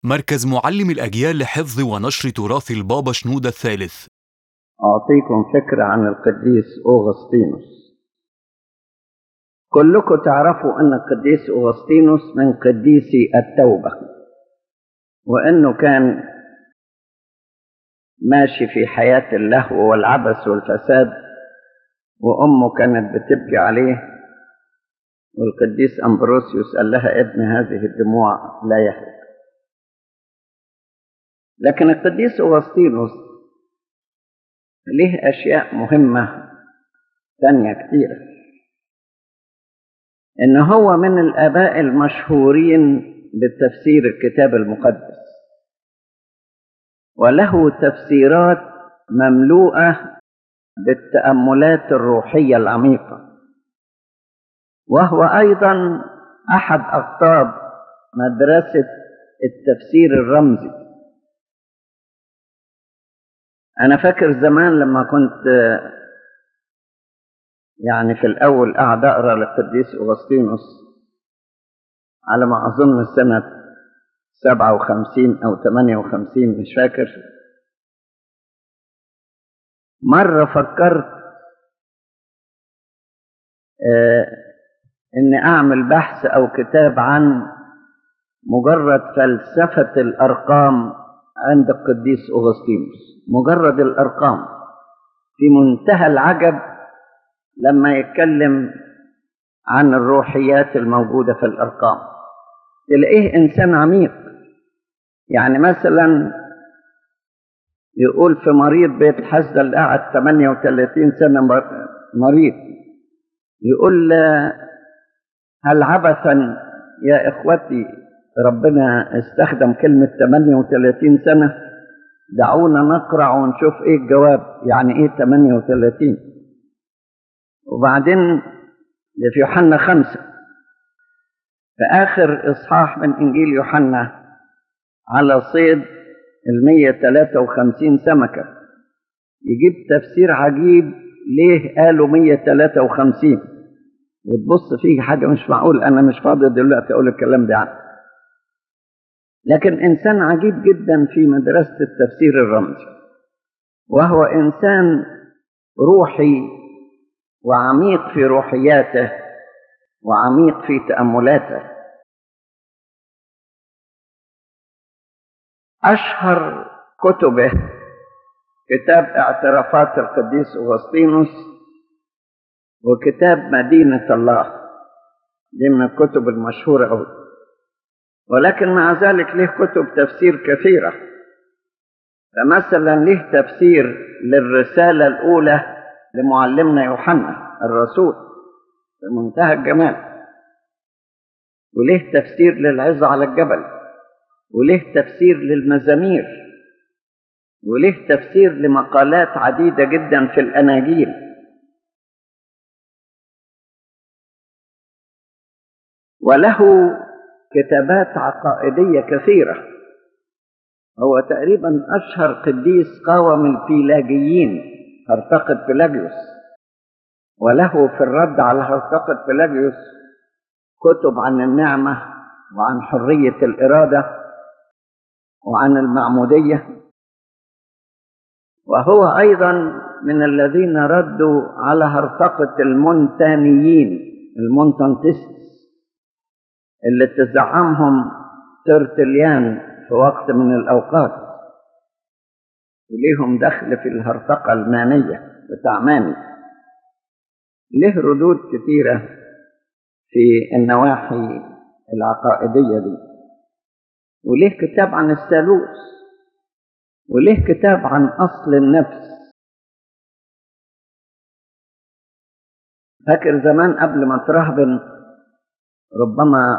مركز معلم الأجيال لحفظ ونشر تراث البابا شنودة الثالث أعطيكم فكرة عن القديس أوغسطينوس كلكم تعرفوا أن القديس أوغسطينوس من قديسي التوبة وأنه كان ماشي في حياة اللهو والعبث والفساد وأمه كانت بتبكي عليه والقديس أمبروسيوس قال لها ابن هذه الدموع لا يهلك لكن القديس أوغسطينوس له أشياء مهمة تانية كتيرة إن هو من الآباء المشهورين بتفسير الكتاب المقدس وله تفسيرات مملوءة بالتأملات الروحية العميقة وهو أيضا أحد أقطاب مدرسة التفسير الرمزي أنا فاكر زمان لما كنت يعني في الأول قاعد أقرأ للقديس أغسطينوس على ما أظن سنة سبعة وخمسين أو ثمانية وخمسين مش فاكر مرة فكرت آه إني أعمل بحث أو كتاب عن مجرد فلسفة الأرقام عند القديس أغسطينوس مجرد الأرقام في منتهى العجب لما يتكلم عن الروحيات الموجودة في الأرقام تلاقيه إنسان عميق يعني مثلا يقول في مريض بيت حسد اللي قعد 38 سنة مريض يقول هل عبثا يا إخوتي ربنا استخدم كلمة 38 سنة دعونا نقرأ ونشوف إيه الجواب يعني إيه 38 وبعدين في يوحنا خمسة في آخر إصحاح من إنجيل يوحنا على صيد المية تلاتة وخمسين سمكة يجيب تفسير عجيب ليه قالوا مية تلاتة وخمسين وتبص فيه حاجة مش معقول أنا مش فاضي دلوقتي أقول الكلام ده عنه لكن إنسان عجيب جدا في مدرسة التفسير الرمزي وهو إنسان روحي وعميق في روحياته وعميق في تأملاته أشهر كتبه كتاب اعترافات القديس أغسطينوس وكتاب مدينة الله دي من الكتب المشهورة أوي ولكن مع ذلك له كتب تفسير كثيرة فمثلا له تفسير للرسالة الأولى لمعلمنا يوحنا الرسول في منتهى الجمال وله تفسير للعظة على الجبل وله تفسير للمزامير وله تفسير لمقالات عديدة جدا في الأناجيل وله كتابات عقائدية كثيرة هو تقريبا أشهر قديس قاوم البيلاجيين هرتقد بيلاجيوس وله في الرد على هرتقد بيلاجيوس كتب عن النعمة وعن حرية الإرادة وعن المعمودية وهو أيضا من الذين ردوا على هرطقة المونتانيين المونتانتست اللي تزعمهم ترتليان في وقت من الأوقات وليهم دخل في الهرطقة المانية بتاع ماني له ردود كثيرة في النواحي العقائدية دي وله كتاب عن الثالوث وله كتاب عن أصل النفس فاكر زمان قبل ما ترهبن ربما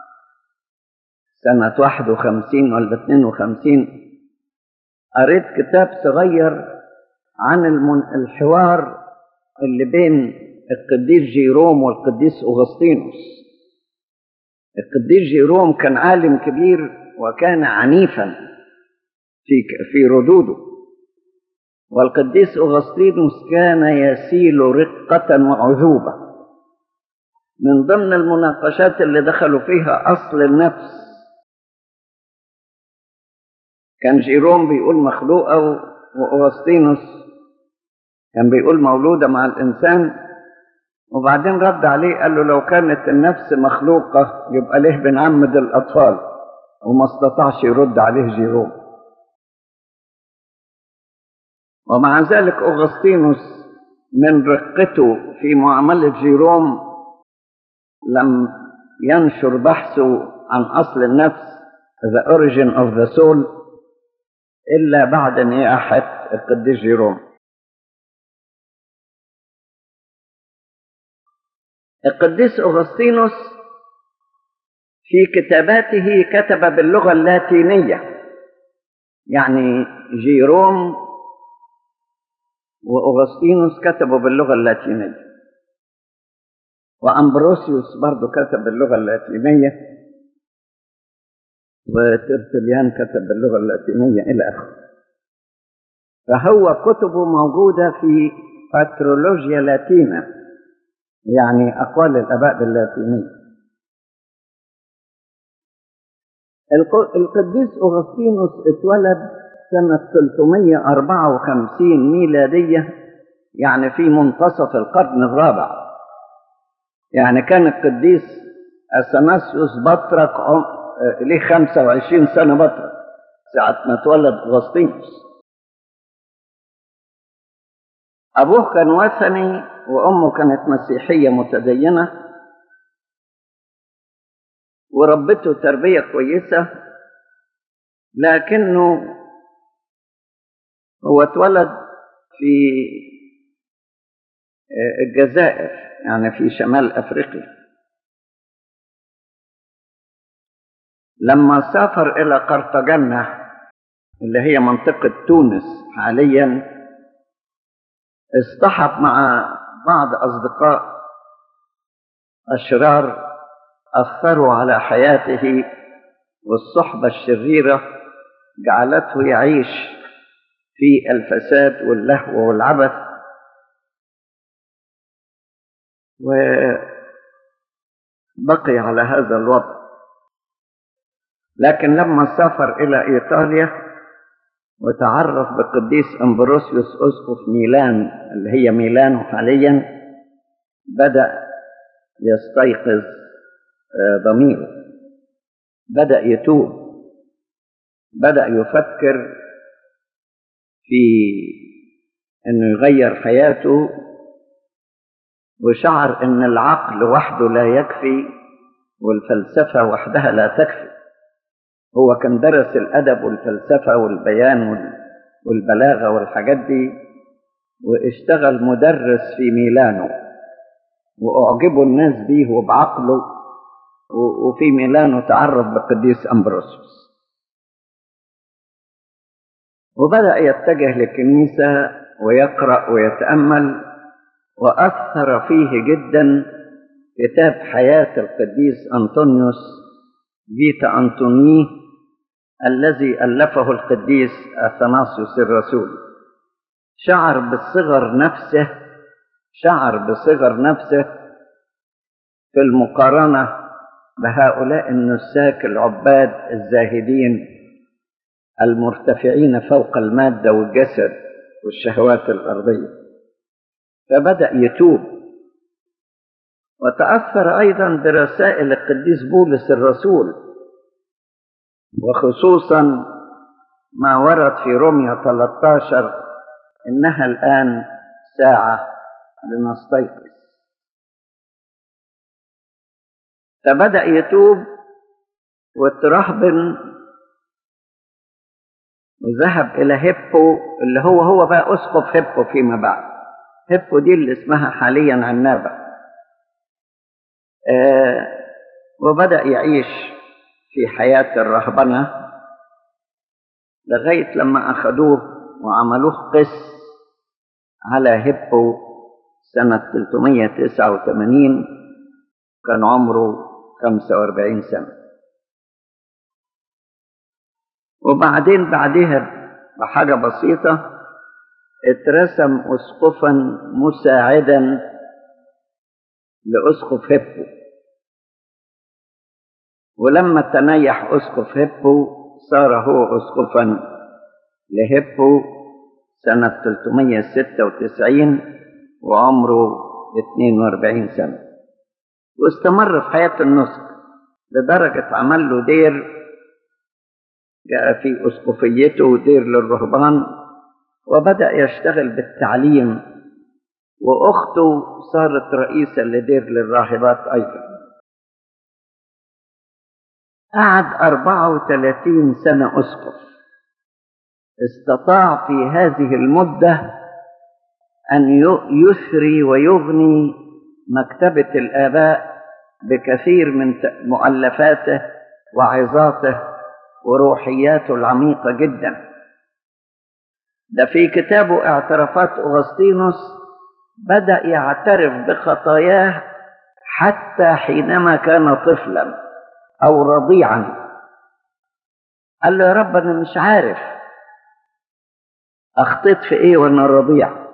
سنة واحد وخمسين ولا اتنين وخمسين قريت كتاب صغير عن الحوار اللي بين القديس جيروم والقديس أغسطينوس القديس جيروم كان عالم كبير وكان عنيفا في في ردوده والقديس أغسطينوس كان يسيل رقة وعذوبة من ضمن المناقشات اللي دخلوا فيها أصل النفس كان جيروم بيقول مخلوقة وأغسطينوس كان بيقول مولودة مع الإنسان وبعدين رد عليه قال له لو كانت النفس مخلوقة يبقى ليه بنعمد الأطفال وما استطاعش يرد عليه جيروم ومع ذلك أغسطينوس من رقته في معاملة جيروم لم ينشر بحثه عن أصل النفس The Origin of the Soul إلا بعد نياحة القديس جيروم القديس أغسطينوس في كتاباته كتب باللغة اللاتينية يعني جيروم وأغسطينوس كتبوا باللغة اللاتينية وأمبروسيوس برضو كتب باللغة اللاتينية وترتليان كتب باللغة اللاتينية إلى آخره فهو كتبه موجودة في باترولوجيا لاتينا يعني أقوال الآباء باللاتينية القديس أغسطينوس اتولد سنة 354 ميلادية يعني في منتصف القرن الرابع يعني كان القديس أثناسيوس بطرك ليه 25 سنة بطرك ساعة ما اتولد أغسطينوس أبوه كان وثني وأمه كانت مسيحية متدينة وربته تربية كويسة لكنه هو اتولد في الجزائر يعني في شمال أفريقيا لما سافر إلى قرطاجنة اللي هي منطقة تونس حاليا اصطحب مع بعض أصدقاء أشرار أثروا على حياته والصحبة الشريرة جعلته يعيش في الفساد واللهو والعبث وبقي على هذا الوضع لكن لما سافر إلى إيطاليا وتعرف بقديس أمبروسيوس أسقف ميلان اللي هي ميلانو حاليا بدأ يستيقظ ضميره بدأ يتوب بدأ يفكر في انه يغير حياته وشعر ان العقل وحده لا يكفي والفلسفه وحدها لا تكفي هو كان درس الادب والفلسفه والبيان والبلاغه والحاجات دي واشتغل مدرس في ميلانو واعجبوا الناس بيه وبعقله وفي ميلانو تعرف بقديس امبروسيوس وبدأ يتجه للكنيسة ويقرأ ويتأمل وأثر فيه جدا كتاب حياة القديس أنطونيوس فيتا أنطوني الذي ألفه القديس أثناسيوس الرسول شعر بالصغر نفسه شعر بصغر نفسه في المقارنة بهؤلاء النساك العباد الزاهدين المرتفعين فوق المادة والجسد والشهوات الأرضية فبدأ يتوب وتأثر أيضا برسائل القديس بولس الرسول وخصوصا ما ورد في روميا 13 إنها الآن ساعة لنستيقظ فبدأ يتوب وترهبن وذهب إلى هيبو اللي هو هو بقى أسقف هيبو فيما بعد هيبو دي اللي اسمها حاليا عنابة آه وبدأ يعيش في حياة الرهبنة لغاية لما أخذوه وعملوه قس على هيبو سنة 389 كان عمره 45 سنة وبعدين بعدها بحاجة بسيطة اترسم أسقفا مساعدا لأسقف هيبو ولما تنيح أسقف هيبو صار هو أسقفا لهيبو سنة 396 وعمره 42 سنة واستمر في حياة النسك لدرجة عمل له دير جاء في أسقفيته دير للرهبان وبدأ يشتغل بالتعليم وأخته صارت رئيسة لدير للراهبات أيضا قعد 34 سنة أسقف استطاع في هذه المدة أن يثري ويغني مكتبة الآباء بكثير من مؤلفاته وعظاته وروحياته العميقة جدا ده في كتابه اعترافات أغسطينوس بدأ يعترف بخطاياه حتى حينما كان طفلا أو رضيعا قال له يا رب أنا مش عارف أخطيت في إيه وأنا رضيع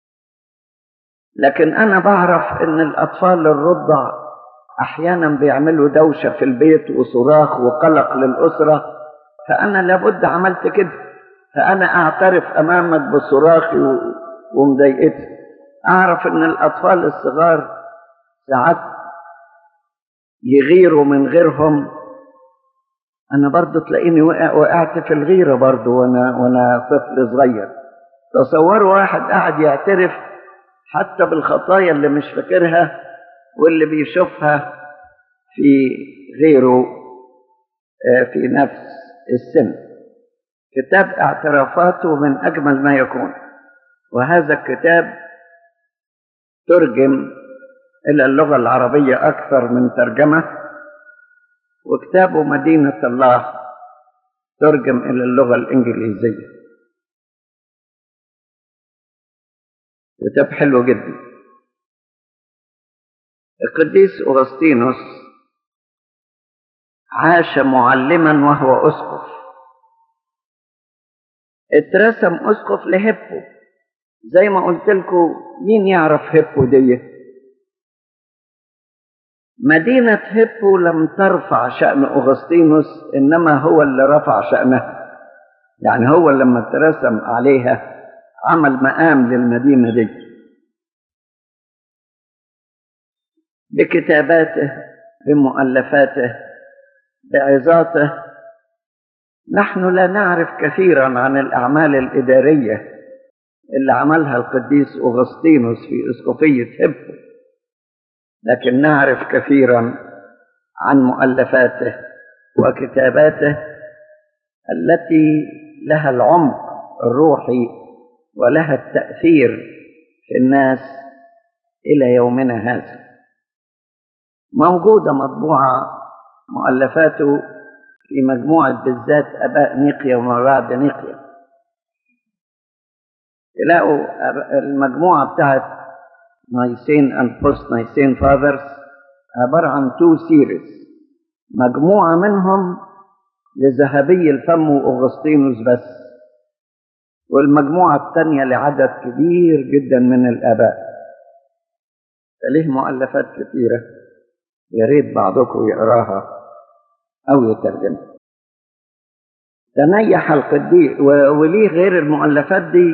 لكن أنا بعرف إن الأطفال الرضع أحيانا بيعملوا دوشة في البيت وصراخ وقلق للأسرة فأنا لابد عملت كده فأنا أعترف أمامك بصراخي ومضايقتي أعرف إن الأطفال الصغار ساعات يغيروا من غيرهم أنا برضو تلاقيني وقع وقعت في الغيرة برضو وأنا وأنا طفل صغير تصوروا واحد قاعد يعترف حتى بالخطايا اللي مش فاكرها واللي بيشوفها في غيره في نفس السن كتاب اعترافاته من أجمل ما يكون وهذا الكتاب ترجم إلى اللغة العربية أكثر من ترجمة وكتابه مدينة الله ترجم إلى اللغة الإنجليزية كتاب حلو جدا القديس أغسطينوس عاش معلما وهو أسقف اترسم أسقف لهبو زي ما قلت لكم مين يعرف هبو دي مدينة هبو لم ترفع شأن أغسطينوس إنما هو اللي رفع شأنها يعني هو لما اترسم عليها عمل مقام للمدينة دي بكتاباته بمؤلفاته بعظاته نحن لا نعرف كثيرا عن الأعمال الإدارية اللي عملها القديس أغسطينوس في إسقفية هبو لكن نعرف كثيرا عن مؤلفاته وكتاباته التي لها العمق الروحي ولها التأثير في الناس إلى يومنا هذا موجودة مطبوعة مؤلفاته في مجموعة بالذات أباء نيقيا وما بعد نيقيا تلاقوا المجموعة بتاعت نايسين اند بوست نايسين فاذرز عبارة عن تو سيريز مجموعة منهم لذهبي الفم وأغسطينوس بس والمجموعة الثانية لعدد كبير جدا من الآباء فليه مؤلفات كثيرة يا ريت بعضكم يقراها أو يترجمها تنيح القديس وليه غير المؤلفات دي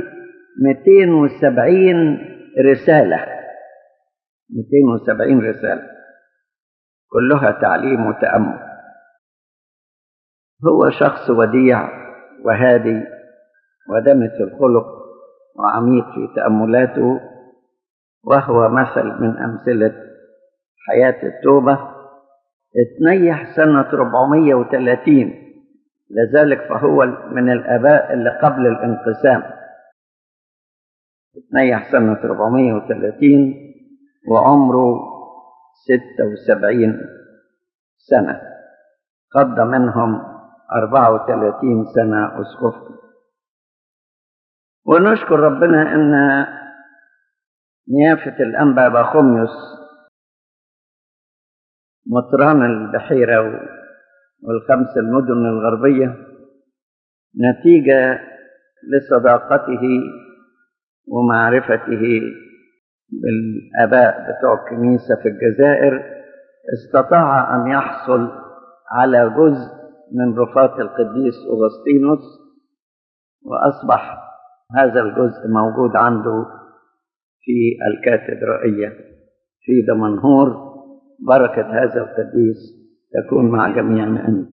270 رسالة 270 رسالة كلها تعليم وتأمل هو شخص وديع وهادي ودمث الخلق وعميق في تأملاته وهو مثل من أمثلة حياة التوبة اتنيح سنة 430 لذلك فهو من الآباء اللي قبل الانقسام اتنيح سنة 430 وعمره 76 سنة قضى منهم 34 سنة أسقف ونشكر ربنا أن نيافة الأنبا باخوميوس مطران البحيرة والخمس المدن الغربية نتيجة لصداقته ومعرفته بالآباء بتوع الكنيسة في الجزائر استطاع أن يحصل على جزء من رفات القديس أغسطينوس وأصبح هذا الجزء موجود عنده في الكاتدرائية في دمنهور بركة هذا القديس تكون مع جميعنا أمين